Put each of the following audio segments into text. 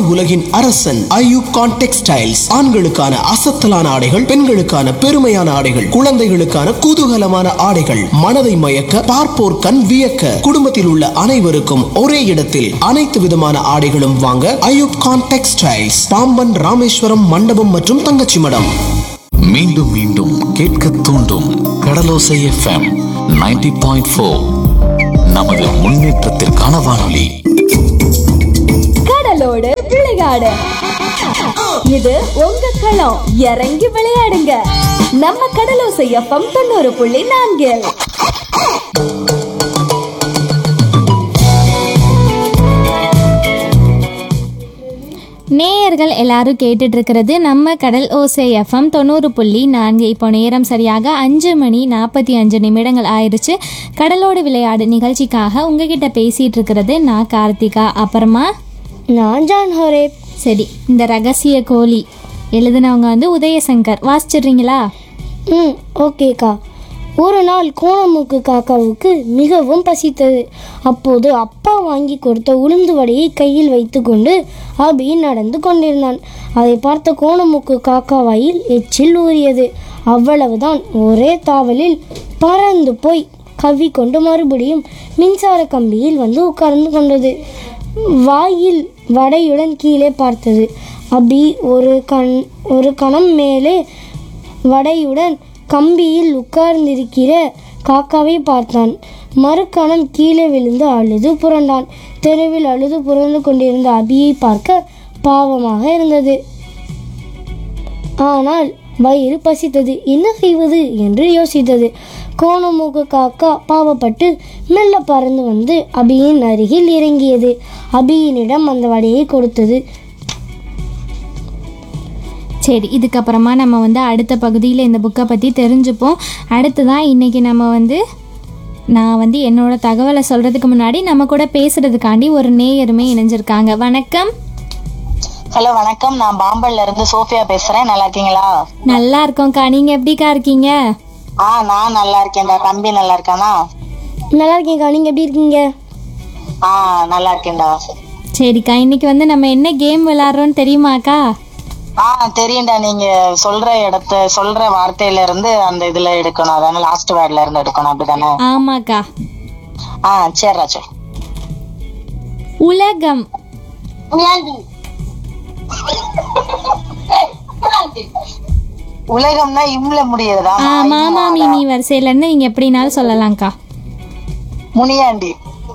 உலகின் அரசன் ஐயூப் கான் டெக்ஸ்டைல்ஸ் ஆண்களுக்கான அசத்தலான ஆடைகள் பெண்களுக்கான பெருமையான ஆடைகள் குழந்தைகளுக்கான குதூகலமான ஆடைகள் மனதை மயக்க பார்ப்போர் கண் வியக்க குடும்பத்தில் உள்ள அனைவருக்கும் ஒரே இடத்தில் அனைத்து விதமான ஆடைகளும் வாங்க ஐயூப் கான் டெக்ஸ்டைல்ஸ் பாம்பன் ராமேஸ்வரம் மண்டபம் மற்றும் தங்கச்சி மடம் மீண்டும் மீண்டும் கேட்க தூண்டும் கடலோசை எஃப்எம் 90.4 பாயிண்ட் ஃபோர் நமது முன்னேற்றத்திற்கான வானொலி கடலோடு விளையாடு இது உங்க களம் இறங்கி விளையாடுங்க நம்ம கடலோசை எஃப்எம் தொண்ணூறு புள்ளி நான்கில் நேயர்கள் எல்லாரும் கேட்டுட்டு இருக்கிறது நம்ம கடல் ஓசை எஃப்எம் தொண்ணூறு புள்ளி நான்கு இப்போ நேரம் சரியாக அஞ்சு மணி நாற்பத்தி அஞ்சு நிமிடங்கள் ஆயிடுச்சு கடலோடு விளையாடு நிகழ்ச்சிக்காக உங்ககிட்ட பேசிட்டு இருக்கிறது நான் கார்த்திகா அப்புறமா நான் ஜான் ஹோரேப் சரி இந்த ரகசிய கோழி எழுதினவங்க வந்து உதயசங்கர் வாசிச்சிடுறீங்களா ம் ஓகேக்கா ஒரு நாள் கோணமுக்கு காக்காவுக்கு மிகவும் பசித்தது அப்போது அப்பா வாங்கி கொடுத்த உளுந்து வடையை கையில் வைத்துக்கொண்டு அபி நடந்து கொண்டிருந்தான் அதை பார்த்த கோணமுக்கு காக்கா வாயில் எச்சில் ஊறியது அவ்வளவுதான் ஒரே தாவலில் பறந்து போய் கவ்விக்கொண்டு மறுபடியும் மின்சார கம்பியில் வந்து உட்கார்ந்து கொண்டது வாயில் வடையுடன் கீழே பார்த்தது அபி ஒரு கண் ஒரு கணம் மேலே வடையுடன் கம்பியில் உட்கார்ந்திருக்கிற காக்காவை பார்த்தான் மறுக்கணம் கீழே விழுந்து அழுது புரண்டான் தெருவில் அழுது புரண்டு கொண்டிருந்த அபியை பார்க்க பாவமாக இருந்தது ஆனால் வயிறு பசித்தது என்ன செய்வது என்று யோசித்தது கோணமூக்கு காக்கா பாவப்பட்டு மெல்ல பறந்து வந்து அபியின் அருகில் இறங்கியது அபியினிடம் அந்த வடையை கொடுத்தது சரி இதுக்கப்புறமா நம்ம வந்து அடுத்த பகுதியில் இந்த புக்கை பற்றி தெரிஞ்சுப்போம் அடுத்ததான் இன்றைக்கி நம்ம வந்து நான் வந்து என்னோட தகவலை சொல்கிறதுக்கு முன்னாடி நம்ம கூட பேசுகிறதுக்காண்டி ஒரு நேயருமே இணைஞ்சிருக்காங்க வணக்கம் ஹலோ வணக்கம் நான் பாம்பன்ல இருந்து சோஃபியா பேசுறேன் நல்லா இருக்கீங்களா நல்லா இருக்கோம்க்கா நீங்கள் எப்படிக்கா இருக்கீங்க ஆ நான் நல்லா இருக்கேன்டா தம்பி நல்லா இருக்கானா நல்லா இருக்கேன்க்கா நீங்கள் எப்படி இருக்கீங்க ஆ நல்லா இருக்கேன்டா சரிக்கா இன்னைக்கு வந்து நம்ம என்ன கேம் விளாட்றோன்னு தெரியுமாக்கா ஆ தெரியும்டா நீங்க சொல்ற இடத்த சொல்ற வார்த்தையில இருந்து அந்த இதுல எடுக்கணும் அதான லாஸ்ட் வேர்ட்ல இருந்து எடுக்கணும் அப்படிதானே ஆமாக்கா ஆ சரி ராஜு உலகம் உலகம்னா இம்ல முடியுதா ஆ, மாமா மினி வரிசையிலேருந்து நீங்கள் எப்படினாலும் சொல்லலாம்க்கா முனியாண்டி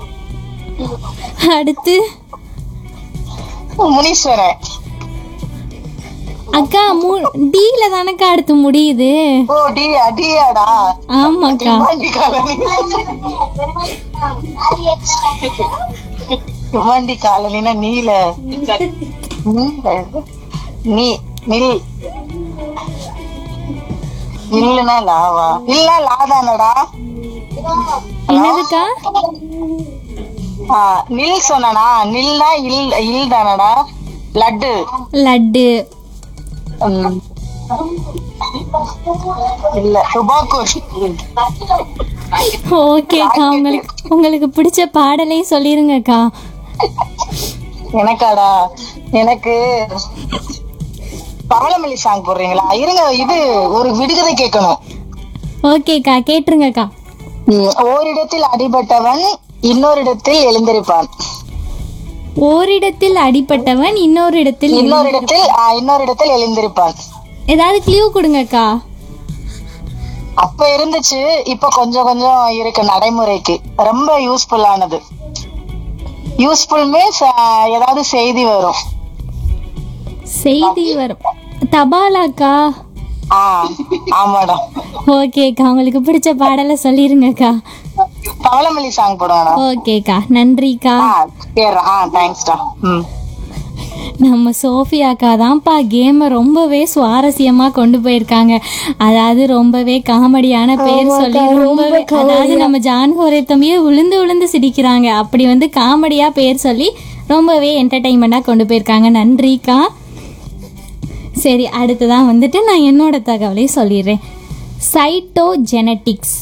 அடுத்து முனீஸ்வரன் அக்கா மூ டீல தானக்கா அடுத்து முடியுது ஓ டி அடியாடா ஆமாக்கா வண்டி காலனி வண்டி காலனினா நீல நீல. நீ நில் இல்லனா லாவா இல்ல லாதானடா என்னதுக்கா ஆ, நில் சொன்னனா நில்னா இல் இல் தானடா லட்டு லட்டு ம். இல்ல டுபாக்கூர் ஓகேக்கா உங்களுக்கு உங்களுக்கு பிடிச்ச பாடலையும் சொல்லிருங்கக்கா எனக்காடா எனக்கு பவளமல்லி சாங் போடுறீங்களா இருங்க இது ஒரு விடுகதை கேட்கணும் ஓகேக்கா கேட்டுருங்கக்கா ம், ஓரிடத்தில் அடிபட்டவன் இன்னொரு இடத்தில் எழுந்திருப்பான் ஓரிடத்தில் அடிப்பட்டவன் இன்னொரு இடத்தில் இன்னொரு இடத்தில் ஆ, இன்னொரு இடத்தில் எழுந்திருப்பான் ஏதாவது க்ளூ கொடுங்கக்கா அப்ப இருந்துச்சு இப்ப கொஞ்சம் கொஞ்சம் இருக்கு நடைமுறைக்கு ரொம்ப யூஸ்ஃபுல்லானது யூஸ்ஃபுல் மீன்ஸ் ஏதாவது செய்தி வரும் செய்தி வரும் தபாலாக்கா ஆ ஆமாடா ஓகேக்கா உங்களுக்கு பிடிச்ச பாடலை சொல்லிருங்கக்கா பவளமல்லி சாங் போடுவானா ஓகேக்கா நன்றிக்கா ஆ சரி ஆ தேங்க்ஸ்டா ம் நம்ம சோஃபியாக்கா தான்ப்பா கேமை ரொம்பவே சுவாரஸ்யமா கொண்டு போயிருக்காங்க அதாவது ரொம்பவே காமெடியான பேர் சொல்லி ரொம்பவே அதாவது நம்ம ஜான் ஹோரே தம்பியே உளுந்து உளுந்து சிரிக்கிறாங்க அப்படி வந்து காமெடியா பேர் சொல்லி ரொம்பவே என்டர்டைன்மெண்ட்டாக கொண்டு போயிருக்காங்க நன்றிக்கா சரி அடுத்ததான் வந்துட்டு நான் என்னோட தகவலை சொல்லிடுறேன் சைட்டோ ஜெனட்டிக்ஸ்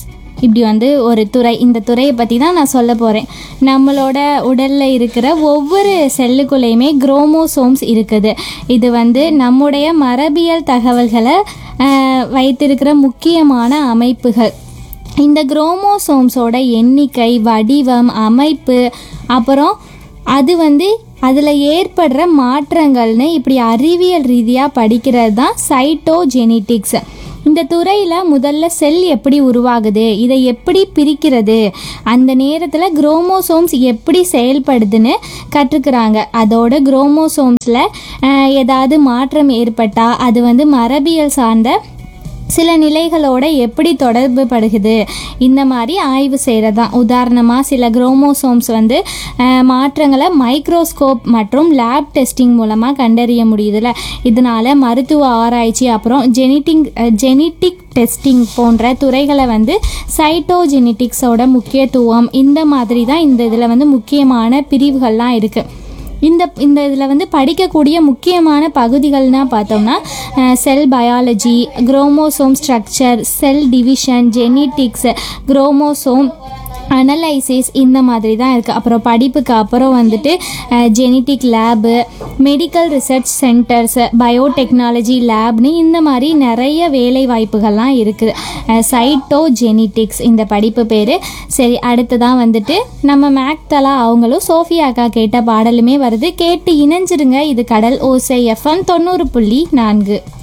இப்படி வந்து ஒரு துறை இந்த துறையை பற்றி தான் நான் சொல்ல போகிறேன் நம்மளோட உடலில் இருக்கிற ஒவ்வொரு செல்லுக்குள்ளேயுமே குரோமோசோம்ஸ் இருக்குது இது வந்து நம்முடைய மரபியல் தகவல்களை ஆஹ், வைத்திருக்கிற முக்கியமான அமைப்புகள் இந்த குரோமோசோம்ஸோட எண்ணிக்கை வடிவம் அமைப்பு அப்புறம் அது வந்து அதில் ஏற்படுற மாற்றங்கள்னு இப்படி அறிவியல் ரீதியாக படிக்கிறது தான் சைட்டோஜெனிட்டிக்ஸ் இந்த துறையில் முதல்ல செல் எப்படி உருவாகுது இதை எப்படி பிரிக்கிறது அந்த நேரத்தில் குரோமோசோம்ஸ் எப்படி செயல்படுதுன்னு கற்றுக்கிறாங்க அதோட குரோமோசோம்ஸில் ஏதாவது மாற்றம் ஏற்பட்டால் அது வந்து மரபியல் சார்ந்த சில நிலைகளோட எப்படி தொடர்பு படுகுது இந்த மாதிரி ஆய்வு செய்கிறது தான் உதாரணமாக சில குரோமோசோம்ஸ் வந்து அஹ், மாற்றங்களை மைக்ரோஸ்கோப் மற்றும் லேப் டெஸ்டிங் மூலமாக கண்டறிய முடியுதுல்ல இதனால மருத்துவ ஆராய்ச்சி அப்புறம் ஜெனிட்டிங் ஜெனிட்டிக் டெஸ்டிங் போன்ற துறைகளை வந்து சைட்டோஜெனிட்டிக்ஸோட முக்கியத்துவம் இந்த மாதிரி தான் இந்த இதில் வந்து முக்கியமான பிரிவுகள்லாம் இருக்குது இந்த இந்த இதில் வந்து படிக்கக்கூடிய முக்கியமான பகுதிகள்னா பார்த்தோம்னா cell biology chromosome structure cell division genetics chromosome analysis இந்த மாதிரி தான் இருக்குது அப்புறம் படிப்புக்கு அப்புறம் வந்துட்டு genetic lab medical research centres biotechnology லேப்னு இந்த மாதிரி நிறைய வேலை வாய்ப்புகள்லாம் இருக்குது சைட்டோ ஜெனிட்டிக்ஸ் இந்த படிப்பு பேர் சரி அடுத்ததான் வந்துட்டு நம்ம மேக்தலா அவங்களும் சோஃபியா அக்கா கேட்ட பாடலுமே வருது கேட்டு இணைஞ்சிருங்க இது கடல் ஓசை எஃப்எம் தொண்ணூறு புள்ளி நான்கு